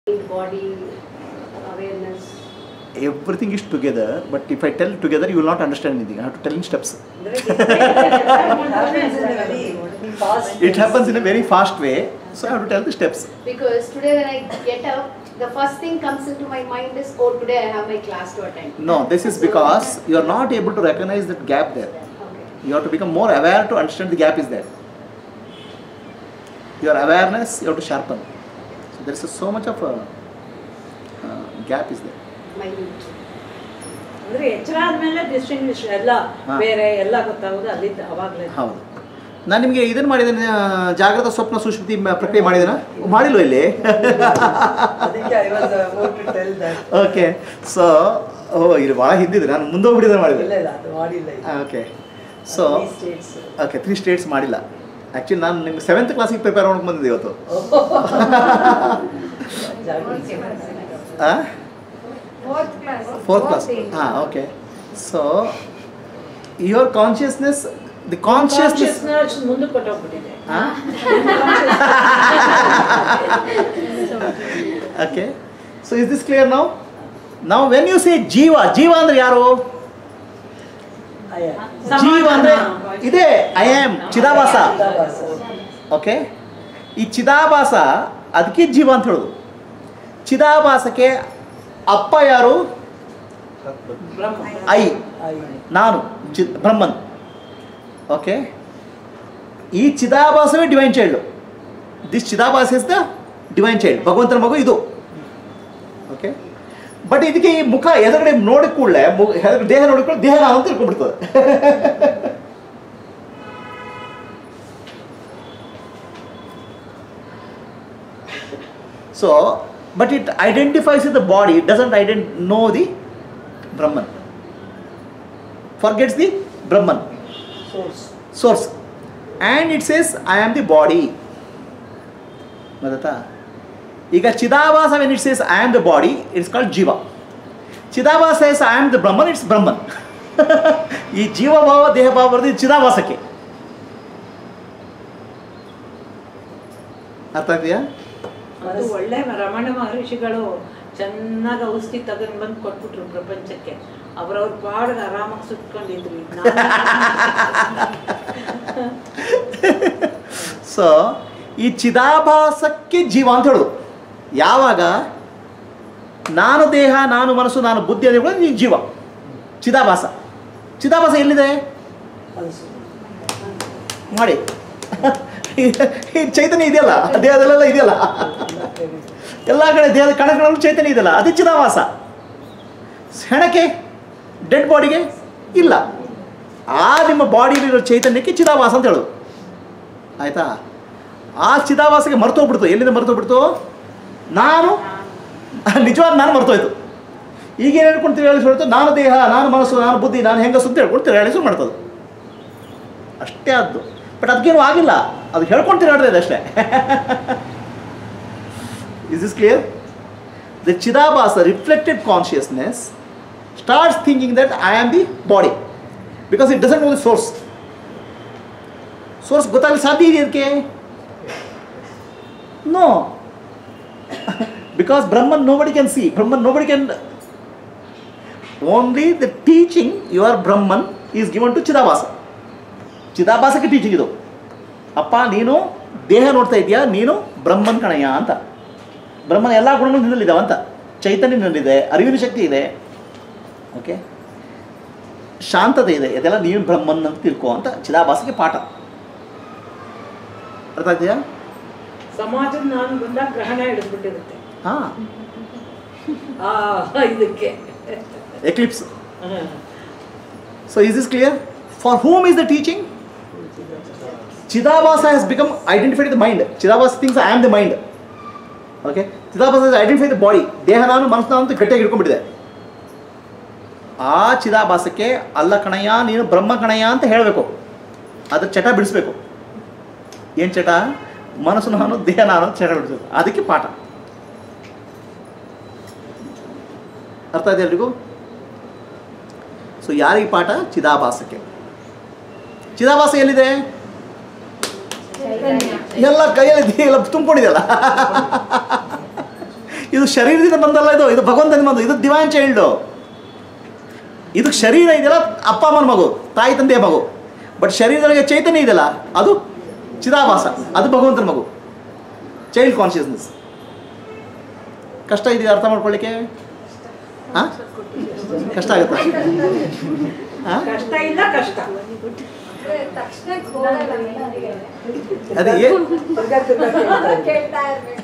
body awareness. Everything is together, but if I tell together, you will not understand anything. I have to tell in steps. It happens in a very fast way, so I have to tell the steps. Because today when I get up, the first thing comes into my mind is, oh, today I have my class to attend. No, this is because you are not able to recognize that gap there. Okay. You have to become more aware to understand the gap is there. Your awareness, you have to sharpen. So there is so much of a uh, gap is there. Minute. ಅಂದ್ರೆ ಎಚ್ಚರ ಆದ್ಮೇಲೆ distinguish ಎಲ್ಲ ಹಾ. ಬೇರೆ ಎಲ್ಲ ಗೊತ್ತಾಗೋದು ಅಲ್ಲಿದ್ದ ಅವಾಗಲೇ ಹೌದು ನಾನು ನಿಮಗೆ ಇದನ್ನು ಮಾಡಿದ್ದೇನೆ ಆ, ಜಾಗೃತ ಸ್ವಪ್ನ ಸುಶ್ರುತಿ ಮ- ಪ್ರಕ್ರಿಯೆ ಮಾಡಿದ್ದೀನ ಮಾಡಿಲ್ವ ಇಲ್ಲಿ ಅದಕ್ಕೆ I was about to tell that okay so ಓ ಇದು ಭಾಳ ಹಿಂದಿದೆ ನಾನು ಮುಂದೋಗ್ಬಿಟ್ಟಿದ್ದೆ ಇಲ್ಲ ಮಾಡಿದೆ ಇಲ್ಲ ಅದು ಮಾಡಿಲ್ಲ okay so states okay three states ಮಾಡಿಲ್ಲ ಆ್ಯಕ್ಚುಲಿ ನಾನು ನಿಮ್ಗೆ ಸೆವೆಂತ್ ಕ್ಲಾಸಿಗೆ ಪ್ರಿಪೇರ್ ಮಾಡ್ಕೊಂಡು ಬಂದಿದ್ದೆ ಇವತ್ತು ಫೋರ್ತ್ ಕ್ಲಾಸ್ ಹಾಂ okay so your consciousness the consciousness consciousness ಮುಂದಕ್ಕೆ ಕೊಟ್ಟೋಗ್ಬಿಟ್ಟಿದೆ okay so is this clear ನಾವು ನಾವು ವೆನ್ ಯು ಸೇ ಜೀವ ಜೀವ ಅಂದ್ರೆ ಯಾರು ಜೀವ ಅಂದ್ರೆ ಇದೆ ಐ ಆಮ್ ಚಿದಾಭಾಸ ಓಕೆ ಈ ಚಿದಾಭಾಸ ಅದಕ್ಕೆ ಜೀವ ಅಂತ ಹೇಳೋದು ಚಿದಾಭಾಸಕ್ಕೆ ಅಪ್ಪ ಯಾರು ಐ ನಾನು ಚಿ ಬ್ರಹ್ಮನ್ ಓಕೆ ಈ ಚಿದಾಭಾಸವೇ divine child this chidabhasa is the divine child ಭಗವಂತನ ಮಗು ಇದು ಓಕೆ ಬಟ್ ಇದಕ್ಕೆ ಈ ಮುಖ ಎದುರುಗಡೆ ನೋಡಿ ಕೂಡಲೇ ದೇಹ ನೋಡಿಕೊಂಡು ದೇಹ ನಾನು ಅಂತ ತಿಳ್ಕೊಂಡ್ಬಿಡ್ತದೆ So, but it identifies with the body, it doesn't ident- know the Brahman. Forgets the Brahman, source source. And it says, I am the body. ಗೊತ್ತಾ ಈಗ chidabhasa when it says I am the body it's called jiva chidabhasa says I am the Brahman it's Brahman ಈ ಜೀವಭಾವ ದೇಹಭಾವ ಬರೋದು ಚಿದಾಭಾಸಕ್ಕೆ ಅರ್ಥ ಆಗ್ತೀಯಾ ಅದು ಒಳ್ಳೆ ರಮಣ ಮಹರ್ಷಿಗಳು ಚೆನ್ನಾಗಿ ಔಷಧಿ ತಗೊಂಡ್ ಬಂದು ಕೊಟ್ಬಿಟ್ರು ಪ್ರಪಂಚಕ್ಕೆ ಅವ್ರವ್ರ ಪಾಡಿಗೆ ಆರಾಮಾಗಿ ಸುಟ್ಕೊಂಡಿದ್ರು ಇದ್ ಸೊ ಈ ಚಿದಾಭಾಸಕ್ಕೆ ಜೀವ ಅಂತ ಹೇಳೋದು ಯಾವಾಗ ನಾನು ದೇಹ ನಾನು ಮನಸ್ಸು ನಾನು ಬುದ್ಧಿ ಅಂತ ಹೇಳೋದು ಈ ಜೀವ ಚಿದಾಭಾಸ ಚಿದಾಭಾಸ ಎಲ್ಲಿದೆ ಮಾಡಿ ಈ ಚೈತನ್ಯ ಇದೆಯಲ್ಲ ದೇಹದಲ್ಲೆಲ್ಲ ಇದೆಯಲ್ಲ ಎಲ್ಲ ಕಡೆ ದೇಹದ ಕಣಗಳಲ್ಲೂ ಚೈತನ್ಯ ಇದೆಯಲ್ಲ ಅದೇ ಚಿದಾಭಾಸ ಹೆಣಕ್ಕೆ ಡೆಡ್ ಬಾಡಿಗೆ ಇಲ್ಲ ಆ ನಿಮ್ಮ ಬಾಡಿಯಲ್ಲಿರೋ ಚೈತನ್ಯಕ್ಕೆ ಚಿದಾಭಾಸ ಅಂತ ಹೇಳೋದು ಆಯಿತಾ ಆ ಚಿದಾಭಾಸಕ್ಕೆ ಮರ್ತೋಗ್ಬಿಡ್ತು ಎಲ್ಲಿಂದ ಮರ್ತೋಗ್ಬಿಡ್ತು ನಾನು ನಿಜವಾದ ನಾನು ಮರ್ತೋಯ್ತು ಈಗ ಏನು ಹೇಳ್ಕೊಂತೀವಿ ಹೇಳಿ ಹೇಳ್ತು ನಾನು ದೇಹ ನಾನು ಮನಸ್ಸು ನಾನು ಬುದ್ಧಿ ನಾನು ಹೆಂಗಸು ಅಂತ ಹೇಳ್ಕೊಡ್ತೀವಿ ಹೇಳಿ ಶುರು ಮಾಡ್ತದೆ ಅಷ್ಟೇ ಆದ್ದು ಬಟ್ ಅದಕ್ಕೇನು ಆಗಿಲ್ಲ ಅದು ಹೇಳ್ಕೊಂತೀರಿ ಹೇಳ್ತಾ ಇದೆ ಅಷ್ಟೇ is is clear the chidabhasa reflected consciousness starts thinking that I am the body because it doesn't know the source source ಗೊತ್ತಾಗಲಿ ಸಾಧ್ಯ ಇದೆ ಅದಕ್ಕೆ no because Brahman nobody can see Brahman nobody can only the teaching your Brahman is given to chidabhasa ಚಿದಾಭಾಸಕ್ಕೆ teaching ಇದು ಅಪ್ಪ ನೀನು ದೇಹ ನೋಡ್ತಾ ಇದೆಯಾ ನೀನು ಬ್ರಹ್ಮನ್ ಕಣಯ್ಯ ಅಂತ ಬ್ರಹ್ಮನ ಎಲ್ಲ ಗುಣಗಳು ನಿನ್ನಲ್ಲಿದ್ದಾವೆ ಅಂತ ಚೈತನ್ಯ ನನ್ನಿದೆ ಅರಿವಿನ ಶಕ್ತಿ ಇದೆ ಓಕೆ ಶಾಂತತೆ ಇದೆ ಇದೆಲ್ಲ ನೀನು ಬ್ರಹ್ಮನ್ ಅಂತ ತಿಳ್ಕೊ ಅಂತ ಚಿದಾಭಾಸಕ್ಕೆ ಪಾಠ ಅರ್ಥ ಆಗ್ತೀಯಾ ಸಮಾಜದ ನಾನು ಬಂದಾಗ ಗ್ರಹಣ ಹಿಡಿದ್ಬಿಟ್ಟಿರುತ್ತೆ ಹಾಂ ಆ ಇದಕ್ಕೆ eclipse so is is clear for whom is the teaching chidabhasa has become identified the mind chidabhasa thinks I am the mind okay chidabhasa identify the body ದೇಹ ನಾನು ಮನಸ್ಸು ನಾನು ಅಂತ ಗಟ್ಟಿಯಾಗಿ ಹಿಡ್ಕೊಂಡ್ಬಿಟ್ಟಿದೆ ಆ ಚಿದಾಭಾಸಕ್ಕೆ ಅಲ್ಲ ಕಣಯ್ಯ ನೀನು ಬ್ರಹ್ಮ ಕಣಯ್ಯ ಅಂತ ಹೇಳಬೇಕು ಅದ್ರ ಚಟ ಬಿಡಿಸ್ಬೇಕು ಏನು ಚಟ ಮನಸ್ಸು ನಾನು ದೇಹ ನಾನು ಅಂತ ಚಟ ಬಿಡಿಸ್ಬೇಕು ಅದಕ್ಕೆ ಪಾಠ ಅರ್ಥ ಇದೆ ಎಲ್ರಿಗೂ ಸೊ ಯಾರಿಗೆ ಪಾಠ ಚಿದಾಭಾಸಕ್ಕೆ ಚಿದಾಭಾಸ ಎಲ್ಲಿದೆ ಎಲ್ಲ ಕೈಯಲ್ಲಿ ಎಲ್ಲ ತುಂಬಿಕೊಂಡಿದೆಯಲ್ಲ ಇದು ಶರೀರದಿಂದ ಬಂದಲ್ಲ ಇದು ಇದು ಭಗವಂತನ ಬಂದು ಇದು ದಿವಾನ್ ಚೈಲ್ಡು ಇದು ಶರೀರ ಇದೆಯಲ್ಲ ಅಪ್ಪ ಅಮ್ಮನ ಮಗು ತಾಯಿ ತಂದೆಯ ಮಗು ಬಟ್ ಶರೀರದೊಳಗೆ ಚೈತನ್ಯ ಇದೆಯಲ್ಲ ಅದು ಚಿದಾಭಾಸ ಅದು ಭಗವಂತನ ಮಗು ಚೈಲ್ಡ್ ಕಾನ್ಷಿಯಸ್ನೆಸ್ ಕಷ್ಟ ಇದೆಯಾ ಅರ್ಥ ಮಾಡ್ಕೊಳ್ಳಿಕ್ಕೆ ಹಾಂ ಕಷ್ಟ ಆಗುತ್ತಾ ಹಾಂ ಕಷ್ಟ ಇಲ್ಲ ಕಷ್ಟ ತಕ್ಷಣಕ್ಕೆ ಹೋಗಲ್ಲ ನನಗೆ. ಅದೇ ಏನು ತಿರ್ಗಾ ತಿರ್ಗಾ ಕೇಳ್ತಾ ಇದ್ದೀನಿ. ಕೇಳ್ತಾ ಇರ್ಬೇಕು.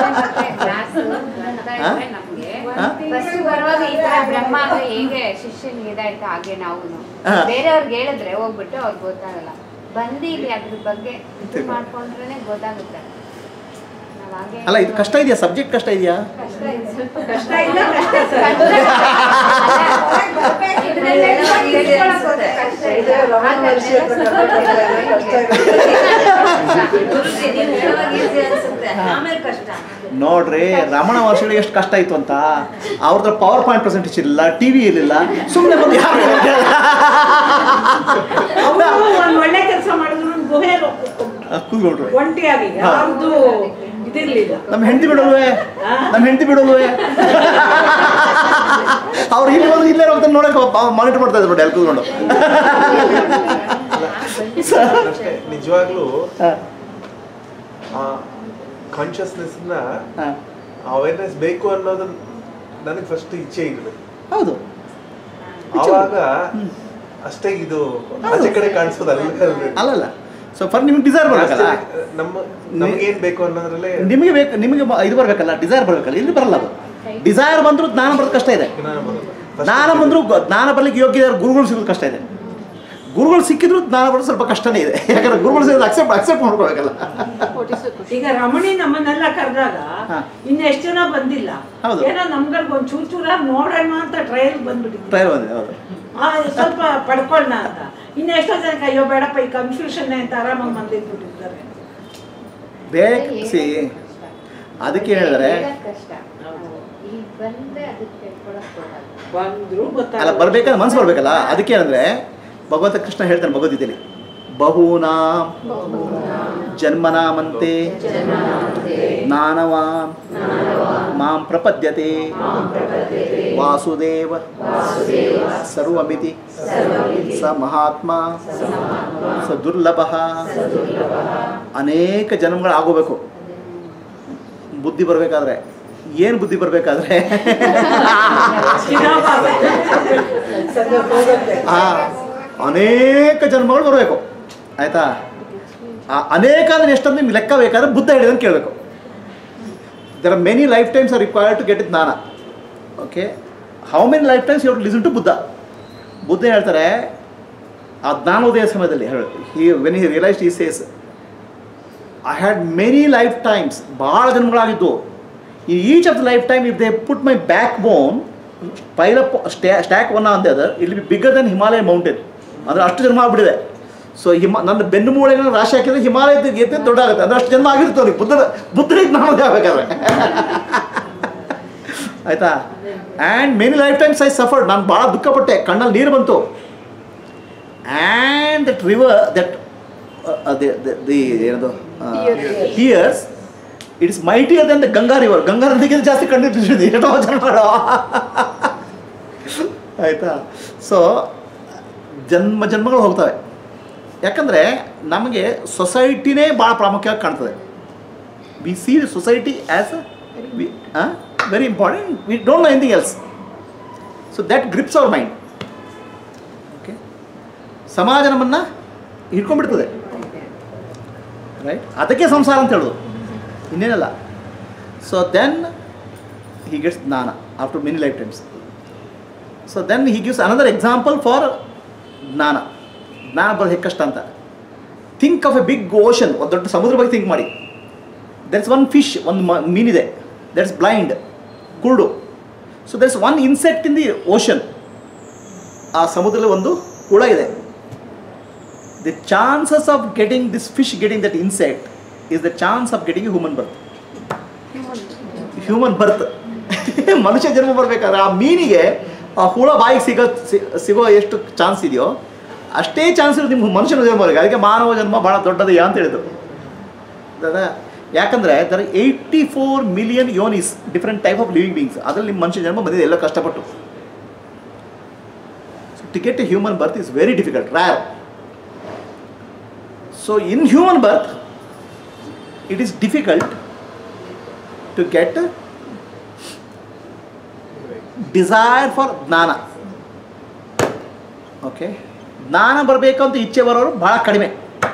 ಹಾ? ನಮ್ಗೆ ಹಾ? ಫಸ್ಟ್ ಬರುವಾಗ ಈ ತರ ಬ್ರಹ್ಮ ಹೇಗೆ ಶಿಷ್ಯನಿಗೆ ಇದಾಯ್ತು ಹಾಗೆ ನಾವು ಹಾ. ಬೇರೆಯವ್ರಿಗೆ ಹೇಳಿದ್ರೆ ಹೋಗ್ಬಿಟ್ಟು ಅವ್ರಿಗೆ ಗೊತ್ತಾಗಲ್ಲ ಬಂದು ಇಲ್ಲಿ ಅದ್ರ ಬಗ್ಗೆ ಇದು ಮಾಡ್ಕೊಂಡ್ರೆ ಗೊತ್ತಾಗುತ್ತೆ ನಾವ್ ಹಾಗೆ ಅಲ್ಲ ಇದು ಕಷ್ಟ ಇದೆಯಾ ಸಬ್ಜೆಕ್ಟ್ ಕಷ್ಟ ಇದೆಯಾ ಕಷ್ಟ ಇದೆ. ಸ್ವಲ್ಪ ಕಷ್ಟ ಇಲ್ಲ ಕಷ್ಟ ಸರ್ ಹೊರಗ್ ಬರ್ಬೇಕು. ಇದ್ರಲ್ಲೇ ನೋಡಿ ತಿಳ್ಕೊಳಕ್ ಹೋದ್ರೆ ಕಷ್ಟ ಇದು ಇದೆ. ರಮಣ ಮಹರ್ಷಿ ಹತ್ರ ಕರ್ಕೊಂಡ್ಬಂದ್ರೆ ಕಷ್ಟ ಇರುತ್ತೆ. ಆಮೇಲೆ ಕಷ್ಟ ನೋಡ್ರಿ ರಮಣ ಮಹರ್ಷಿಗಳಿಗೆ ಎಷ್ಟು ಕಷ್ಟ ಇತ್ತು ಅಂತ ಅವ್ರ ಹತ್ರ ಪವರ್ ಪಾಯಿಂಟ್ ಪ್ರೆಸೆಂಟೇಜ್ ಇರಲಿಲ್ಲ ಟಿ ವಿ ಇರಲಿಲ್ಲ ಸುಮ್ಮನೆ ಬಂದು ಯಾರು ಅವರು ಒಂದ್ ಒಳ್ಳೆ ಕೆಲಸ ಮಾಡಿದ್ರು ಗುಹೆ ಕೂತ್ಕೊಂಡ್ರು ಒಂಟಿಯಾಗಿ ಯಾರ್ದು ಇದಿರ್ಲಿಲ್ಲ ನಮ್ಮ ಹೆಂಡತಿ ಬಿಡಲ್ವೇ ನಮ್ಮ ಹೆಂಡತಿ ಬಿಡಲ್ವೇ ಅವ್ರು ಇಲ್ಲಿ ಬಂದು ಇಲ್ಲೇ ಹೋಗ್ತಾರೆ ನೋಡಕ್ಕೆ ಮಾನಿಟರ್ ಮಾಡ್ತಾ ಇದ್ರು ನೋಡಿ ಅಲ್ಲಿ ಕೂತ್ಕೊಂಡು ಅಷ್ಟೇ ನಿಜವಾಗ್ಲೂ ಹಾ, ಆ ಕಾನ್ಶಿಯಸ್ನೆಸ್ ನ ಹಾ. ಅವೇರ್ನೆಸ್ ಬೇಕು ಅನ್ನೋದು ನನಗೆ ಫಸ್ಟ್ ಇಚ್ಛೆ ಇರಬೇಕು ಹೌದು ಆವಾಗ ಅಷ್ಟೇ ಇದು ಆಚೆ ಕಡೆ ಕಾಣಿಸೋದು ಅಲ್ಲ ಅಲ್ಲಲ್ಲ ಸೊ ಫರ್ ನಿಮ್ಗೆ ಡಿಸೈರ್ ಬರಬೇಕಲ್ಲ ನಮ್ಮ ನಮ್ಗೇನ್ ಬೇಕು ಅನ್ನೋದ್ರಲ್ಲೇ ನಿಮಗೆ ಬೇಕು ನಿಮಗೆ ಬ- ಇದು ಬರಬೇಕಲ್ಲ ಡಿಸೈರ್ ಬರಬೇಕಲ್ಲ ಇಲ್ಲಿ ಬರಲ್ಲ ಅದು ಡಿಸೈರ್ ಬಂದರೂ ಜ್ಞಾನ ಬರೋದು ಕಷ್ಟ ಇದೆ ಜ್ಞಾನ ಬರೋದು. First ಜ್ಞಾನ ಬಂದರೂ ಜ್ಞಾನ ಬರ್ಲಿಕ್ಕೆ ಯೋಗ್ಯ ಇರೋ ಗುರುಗಳು ಸಿಗೋದು ಕಷ್ಟ ಇದೆ ಗುರುಗಳು ಸಿಕ್ಕಿದ್ರು ಜ್ಞಾನ ಬರೋದು ಸ್ವಲ್ಪ ಕಷ್ಟನೇ ಇದೆ ಯಾಕಂದ್ರೆ ಗುರುಗಳು ಸಿಗೋದು ಅಕ್ಸೆಪ್ಟ್ ಅಕ್ಸೆಪ್ಟ್ ಮಾಡ್ಕೋಬೇಕಲ್ಲ ಈಗ ರಮಣಿ ನಮ್ಮನ್ನೆಲ್ಲ ಕರೆದಾಗ ಹಾ. ಇನ್ನೆಷ್ಟು ಜನ ಬಂದಿಲ್ಲ ಹೌದು. ಏನೋ ನಮ್ಗಳಿಗೆ ಒಂದ್ ಚೂರ್ ಚೂರ ನೋಡೋಣ ಅಂತ ಟ್ರಯಲ್ ಬಂದ್ಬಿಟ್ಟಿದ್ವಿ ಟ್ರಯಲ್ ಬಂದಿದೆ ಹೌದು ಆ, ಸ್ವಲ್ಪ ಪಡ್ಕೊಳ್ಳೋಣ ಅಂತ ಇನ್ನೆಷ್ಟೋ ಜನಕ್ಕೆ ಅಯ್ಯೋ ಬೇಡಪ್ಪ ಈ ಕನ್ಫ್ಯೂಷನ್ ಅಂತ ಆರಾಮಾಗಿ ಬಂದಿದ್ಬಿಟ್ಟಿದ್ದಾರೆ ಬೇಕು ಸಿ ಅದಕ್ಕೆ ಹೇಳಿದ್ರೆ ಹೇಳೋದ್ ಕಷ್ಟ ಈಗ ಬಂದ್ರೆ ಅದಕ್ಕೆ ತಿಳ್ಕೊಳಕ್ ಹೋಗಲ್ಲ ಬಂದ್ರು ಅಲ್ಲ ಗೊತ್ತಾಗಲ್ಲ ಬರ್ಬೇಕಾದ್ರೆ ಮನ್ಸು ಬರ್ಬೇಕಲ್ಲ ಅದಕ್ಕೆ ಏನಂದ್ರೆ ಭಗವಂತ ಕೃಷ್ಣ ಹೇಳ್ತಾನೆ ಭಗವದ್ಗೀತೆಯಲ್ಲಿ ಬಹೂನಾಂ ಜನ್ಮನಾಮಂತೆ ಜ್ಞಾನವಾನ್ ಮಾಂ ಪ್ರಪದ್ಯತೆ ವಾಸುದೇವ ಸರ್ವಮಿತಿ ಸ ಮಹಾತ್ಮ ಸ ದುರ್ಲಭ ಅನೇಕ ಜನ್ಮಗಳು ಆಗೋಬೇಕು ಬುದ್ಧಿ ಬರಬೇಕಾದ್ರೆ ಏನು ಬುದ್ಧಿ ಬರಬೇಕಾದ್ರೆ ಸಂಜೆ ಹೋಗುತ್ತೆ ಆ ಅನೇಕ ಜನ್ಮಗಳು ಬರಬೇಕು ಆಯ್ತಾ ಆ ಅನೇಕ ಅಂದ್ರೆ ಎಷ್ಟಂತ ನಿಮ್ಗೆ ಲೆಕ್ಕ ಬೇಕಾದ್ರೆ ಬುದ್ಧ ಹೇಳಿದಂಗೆ ಕೇಳಬೇಕು there are many lifetimes are required to get jnana okay how many lifetimes you listen to Buddha Buddha ಹೇಳ್ತಾರೆ ಆ ಜ್ಞಾನೋದಯ ಸಮಯದಲ್ಲಿ ಹೇಳಿ ಹಿ ವೆನ್ ಹಿ ರಿಯಲೈಸ್ ಈ says I had many lifetimes ಭಾಳ ಜನ್ಮಗಳಾಗಿದ್ದು ಈ each of the lifetime if they put my backbone pile up stack one on the other it be bigger than Himalaya mountain ಅಂದರೆ ಅಷ್ಟು ಜನ್ಮ ಆಗ್ಬಿಟ್ಟಿದೆ so ಹಿಮ ನನ್ನ ಬೆನ್ನು ಮೂಳೆಗಳನ್ನ ರಾಶಿ ಹಾಕಿದ್ರೆ ಹಿಮಾಲಯದ ಎತ್ತೆ ದೊಡ್ಡ ಆಗುತ್ತೆ ಅಂದ್ರೆ ಅಷ್ಟು ಜನ್ಮ ಆಗಿರುತ್ತೆ ಅವ್ರಿಗೆ ಬುದ್ಧದ ಬುದ್ಧನಿಗೆ ಜ್ಞಾನೋದಯ ಆಗಬೇಕಾದ್ರೆ ಆಯ್ತಾ and many lifetimes I suffered ನಾನು ಭಾಳ ದುಃಖಪಟ್ಟೆ ಕಣ್ಣಲ್ಲಿ ನೀರು ಬಂತು and that river that the ಏನದು tears it's mightier than the Ganga river Ganga ನದಿಗಿಂತ ಜಾಸ್ತಿ ಕಣ್ಣೀರು ಬಿಸಿದೆ ಎಷ್ಟೋ ಜನಗಳು ಆಯಿತಾ ಸೊ ಜನ್ಮ ಜನ್ಮಗಳು ಹೋಗ್ತವೆ ಯಾಕಂದರೆ ನಮಗೆ ಸೊಸೈಟಿನೇ ಭಾಳ ಪ್ರಾಮುಖ್ಯವಾಗಿ ಕಾಣ್ತದೆ we see the society as we very important we don't know anything else so that grips our mind okay ಸಮಾಜ ನಮ್ಮನ್ನು ಹಿಡ್ಕೊಂಡ್ಬಿಡ್ತದೆ ರೈಟ್ ಅದಕ್ಕೆ ಸಂಸಾರ ಅಂತ ಹೇಳೋದು ಇನ್ನೇನಲ್ಲ so then he gets jnana after many lifetimes so then he gives another example for jnana ಜ್ಞಾನ ಬರೋದು ಹೇಗೆ ಕಷ್ಟ ಅಂತ think of a big ocean ಒಂದು ದೊಡ್ಡ ಸಮುದ್ರ ಬಗ್ಗೆ ಥಿಂಕ್ ಮಾಡಿ ದೆಟ್ಸ್ ಒನ್ ಫಿಶ್ ಒಂದು ಮ ಮೀನಿದೆ ದಟ್ಸ್ ಬ್ಲೈಂಡ್ ಕುರುಡು so that's one insect in the ocean ಆ ಸಮುದ್ರದಲ್ಲಿ ಒಂದು ಹುಳ ಇದೆ the chances of getting this fish getting that insect is the chance of getting human birth human birth ಮನುಷ್ಯ ಜನ್ಮ ಬರಬೇಕಾದ್ರೆ ಆ ಮೀನಿಗೆ ಆ ಹುಳ ಬಾಯಿಗೆ ಸಿಗೋ ಸಿ- ಸಿಗೋ ಎಷ್ಟು ಚಾನ್ಸ್ ಇದೆಯೋ ಅಷ್ಟೇ ಚಾನ್ಸ್ ಇರೋದು ನಿಮ್ಮ ಮನುಷ್ಯನ ಜನ್ಮ ಬರಬೇಕು ಅದಕ್ಕೆ ಮಾನವ ಜನ್ಮ ಭಾಳ ದೊಡ್ಡದಯ್ಯ ಅಂತ ಹೇಳಿದ್ರು ದಾದಾ ಯಾಕಂದರೆ there eighty four million yonis different type of living beings ಅದರಲ್ಲಿ ಮನುಷ್ಯ ಜನ್ಮ ಬಂದಿದೆ ಎಲ್ಲ ಕಷ್ಟಪಟ್ಟು to get a human birth is very difficult, rare. So in human birth, it is difficult to get a desire for jnana okay ಜ್ಞಾನ ಬರಬೇಕು ಅಂತ ಇಚ್ಛೆ ಬರೋರು ಭಾಳ ಕಡಿಮೆ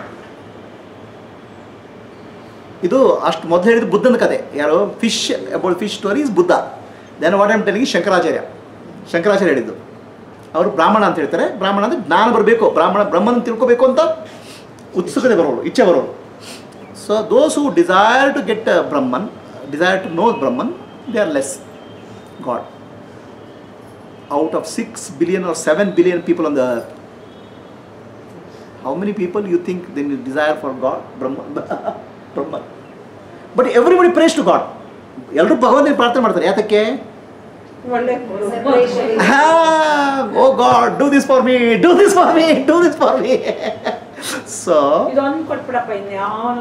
ಇದು ಅಷ್ಟು ಮೊದಲು ಹೇಳಿದ ಬುದ್ಧನ ಕತೆ ಯಾರು fish about fish story is Buddha then what am telling Shankaracharya Shankaracharya ಹೇಳಿದ್ದು ಅವರು ಬ್ರಾಹ್ಮಣ ಅಂತ ಹೇಳ್ತಾರೆ ಬ್ರಾಹ್ಮಣ ಅಂದರೆ ಜ್ಞಾನ ಬರಬೇಕು ಬ್ರಾಹ್ಮಣ ಬ್ರಹ್ಮನ ತಿಳ್ಕೊಬೇಕು ಅಂತ ಉತ್ಸುಕತೆ ಬರೋರು ಇಚ್ಛೆ ಬರೋರು so those who desire to get Brahman desire to know Brahman they are less God out of six billion or seven billion people on the earth how many people you think then you desire for God Brahman Brahman but everybody prays to God ಎಲ್ಲರೂ ಭಗವಂತನ ಪ್ರಾರ್ಥನೆ ಮಾಡ್ತಾರೆ ಯಾತಕ್ಕೆ ಒಳ್ಳೆ Separation. Oh God do this for me do this for me do this for me so ಇದೊಂದು ಕೊಟ್ಬಿಡಪ್ಪ ಇನ್ಯಾವನು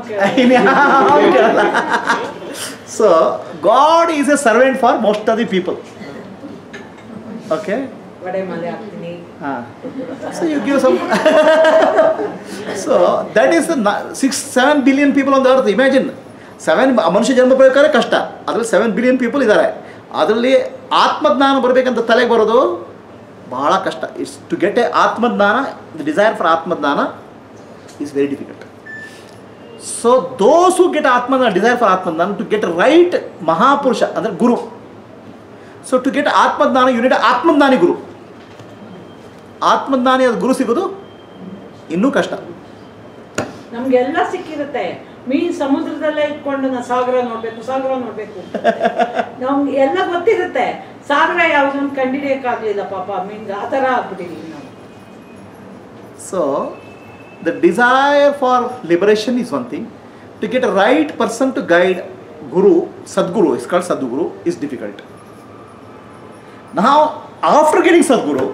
so God is a servant for most of the people okay ವಡೆ ಮಲೆ ಹಾಕ್ತೀನಿ so you give some so that is the six seven billion people on the earth imagine seven ಮನುಷ್ಯ ಜನ್ಮ ಪಡೆಯೋಕೆ ಕಷ್ಟ ಅದರಲ್ಲಿ seven billion people ಇದ್ದಾರೆ ಅದರಲ್ಲಿ ಆತ್ಮಜ್ಞಾನ ಬರಬೇಕಂತ ತಲೆಗೆ ಬರೋದು ಬಹಳ ಕಷ್ಟ it's to get a atmajnana the desire for atmajnana is very difficult so those who get atmajnana desire for atmajnana to get right ಮಹಾಪುರುಷ ಅಂದರೆ ಗುರು so to get atmajnana you need atmajnani guru ಆತ್ಮಜ್ಞಾನಿ ಅದು ಗುರು ಸಿಗೋದು ಇನ್ನೂ ಕಷ್ಟ ನಮ್ಗೆಲ್ಲ ಸಿಕ್ಕಿರುತ್ತೆ ಮೀನ್ ಸಮುದ್ರದಲ್ಲೇ ಇಟ್ಕೊಂಡು ನಾ ಸಾಗರ ನೋಡ್ಬೇಕು ಸಾಗರ ನೋಡ್ಬೇಕು ನಮ್ಗೆ ಎಲ್ಲ ಗೊತ್ತಿರುತ್ತೆ ಸಾಗರ ಯಾವ್ದೊಂದು ಕಂಡಿಡಿಯಕ್ಕಾಗ್ಲಿಲ್ಲ ಪಾಪ ಮೀನ್ ಆ ಥರ ಆಗ್ಬಿಟ್ಟಿದೀವಿ ನಾವು so the desire for liberation is one thing to get a right person to guide guru Sadguru is called Sadguru is difficult ನಾವು after getting Sadguru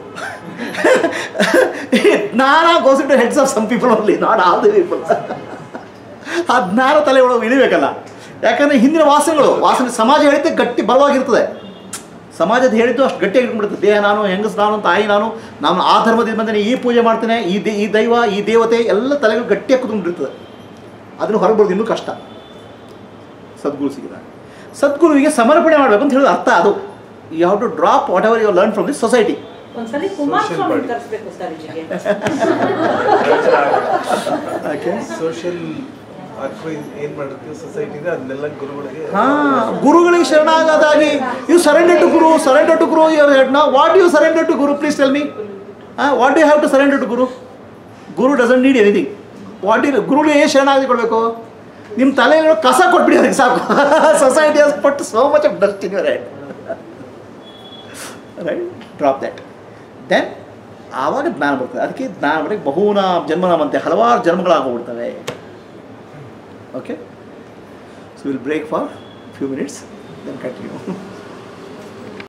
jnana goes to heads of some people only not all the people ಆ ಜ್ಞಾನ ತಲೆ ಒಳಗೆ ಇಳಿಬೇಕಲ್ಲ ಯಾಕಂದರೆ ಹಿಂದಿನ ವಾಸನೆಗಳು ವಾಸನೆ ಸಮಾಜ ಹೇಳಿದ್ದೆ ಗಟ್ಟಿ ಬಲವಾಗಿರ್ತದೆ ಸಮಾಜದ ಹೇಳಿದ್ದು ಅಷ್ಟು ಗಟ್ಟಿಯಾಗಿ ಇಟ್ಕೊಂಡ್ಬಿಡುತ್ತೆ ದೇಹ ನಾನು ಹೆಂಗಸ್ ನಾನು ತಾಯಿ ನಾನು ನಾನು ಆ ಧರ್ಮದಿಂದ ಬಂದೇನೆ ಈ ಪೂಜೆ ಮಾಡ್ತೇನೆ ಈ ದೇ ಈ ದೈವ ಈ ದೇವತೆ ಎಲ್ಲ ತಲೆಗಳು ಗಟ್ಟಿಯಾಗಿ ಕುತ್ಕೊಂಡಿರ್ತದೆ ಅದನ್ನು ಹೊರಬರೋದು ಇನ್ನೂ ಕಷ್ಟ ಸದ್ಗುರು ಸಿಗಿದಾಗ ಸದ್ಗುರುವಿಗೆ ಸಮರ್ಪಣೆ ಮಾಡಬೇಕು ಅಂತ ಹೇಳೋದು ಅರ್ಥ ಅದು you have to drop whatever you learn from this society ಒಂದ್ಸಲಿ ಕುಮಾರಸ್ವಾಮಿ body. ಕರ್ಸ್ಬೇಕು ಸರ್ ಇಲ್ಲಿಗೆ ಓಕೆ ಸೋಷಿಯಲ್ ಅಥವಾ ಏನ್ ಮಾಡುತ್ತೆ ಸೊಸೈಟಿ ಇದೆ ಅದನ್ನೆಲ್ಲ ಗುರುಗಳಿಗೆ ಹಾ ಗುರುಗಳಿಗೆ ಶರಣಾಗದಾಗಿ you surrender to guru surrender to guru your head ನಾ what you surrender to guru please tell me what you have to surrender to guru guru doesn't need anything what you ಗುರುಗಳಿಗೆ ಏನು ಶರಣಾಗತಿ ಕೊಡಬೇಕು ನಿಮ್ಮ ತಲೆಯಲ್ಲಿರೋ ಕಸ ಕೊಟ್ಬಿಡಿ ಅದಕ್ಕೆ ಸಾಕು society has put so much of dust in your head right drop that then ಆವಾಗ ಜ್ಞಾನ ಬರ್ತದೆ ಅದಕ್ಕೆ ಜ್ಞಾನ ಬರೋಕ್ಕೆ ಬಹುನಾ ಜನ್ಮನಾಮಂತೆ ಹಲವಾರು ಜನ್ಮಗಳಾಗೋಗ್ಬಿಡ್ತವೆ okay so will break for few minutes then continue